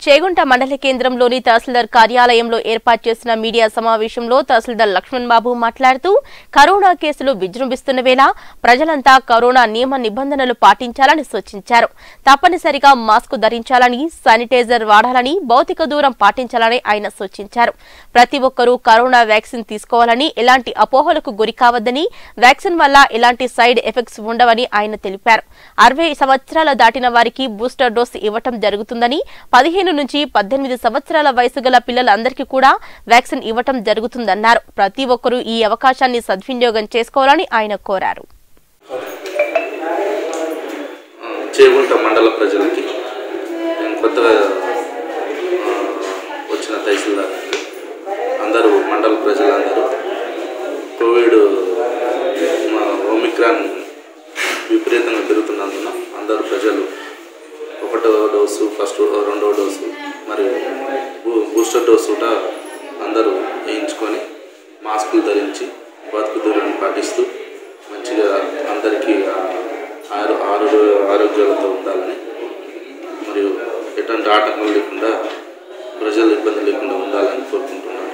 చేగుంట మండల కేంద్రంలోని తహసీల్దార్ కార్యాలయంలో ఏర్పాటు చేసిన మీడియా సమావేశంలో తహసీల్దార్ లక్ష్మణ్ బాబు మాట్లాడుతూ కరోనా కేసులు విజృంభిస్తున్న వేళ ప్రజలంతా కరోనా నియమ నిబంధనలు పాటించాలని సూచించారు తప్పనిసరిగా మాస్క్ ధరించాలని శానిటైజర్ వాడాలని భౌతిక దూరం పాటించాలని ఆయన సూచించారు ప్రతి ఒక్కరూ కరోనా వ్యాక్సిన్ తీసుకోవాలని ఎలాంటి అపోహలకు గురి కావద్దని వ్యాక్సిన్ వల్ల ఎలాంటి సైడ్ ఎఫెక్ట్స్ ఉండవని ఆయన తెలిపారు అరవై సంవత్సరాల దాటిన వారికి బూస్టర్ డోస్ ఇవ్వటం జరుగుతుందని పదిహేను నుంచి పద్దెనిమిది సంవత్సరాల వయసు గల పిల్లలందరికీ కూడా వ్యాక్సిన్ ఇవ్వటం జరుగుతుందన్నారు ప్రతి ఒక్కరూ ఈ అవకాశాన్ని సద్వినియోగం చేసుకోవాలని ఆయన కోరారు చేగుంట మండల ప్రజలకి నేను కొత్తగా ఆ, వచ్చిన తహసీల్దార్ అందరూ మండల ప్రజలందరూ కోవిడ్ మా ఓమిక్రాన్ విపరీతంగా పెరుగుతున్నందున అందరూ ప్రజలు ఒకటో డోసు ఫస్ట్ రెండో డోసు మరియు బూ- బూస్టర్ డోసు కూడా అందరూ వేయించుకొని మాస్కులు ధరించి బతుకు దూరాన్ని పాటిస్తూ మంచిగా అందరికీ ఆ, ఆరో ఆరో ఆరోగ్యాలతో ఉండాలని మరియు ఎటువంటి ఆటంకం లేకుండా ప్రజలు ఇబ్బంది లేకుండా ఉండాలని కోరుకుంటున్నాను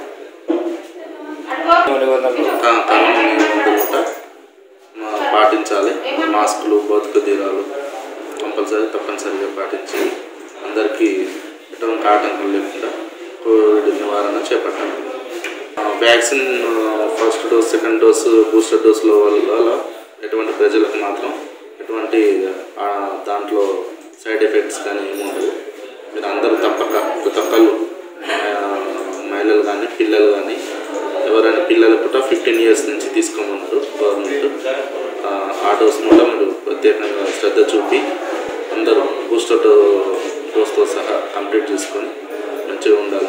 కా- కరోనా నిబంధనలు కూడా ఆ, పాటించాలి మాస్కులు భౌతిక తీరాలు కంపల్సరీ తప్పనిసరిగా పాటించి అందరికీ ఎటువంటి ఆటంకం లేకుండా కోవిడ్ నివారణ చేపట్టాలి ఆ, వ్యాక్సిన్ ఆ, first dose second dose booster డోస్ల వల్ల ఎటువంటి ప్రజలకు మాత్రం ఎటువంటి ఆ, దాంట్లో సైడ్ ఎఫెక్ట్స్ కానీ ఏమి ఉండవు మీరు అందరూ తప్పక ప్రతి ఒక్కళ్ళు ఆ, మహిళలు కానీ పిల్లలు కానీ ఎవరైనా పిల్లలు కూడా ఫిఫ్టీన్ ఇయర్స్ నుంచి తీసుకోమన్నారు గవర్నమెంట్ ఆ, ఆ డోస్ కూడా మీరు ప్రత్యేకంగా శ్రద్ధ చూపి అందరూ బూస్టర్ డో డోస్తో సహా కంప్లీట్ చేసుకొని మంచిగా ఉండాలి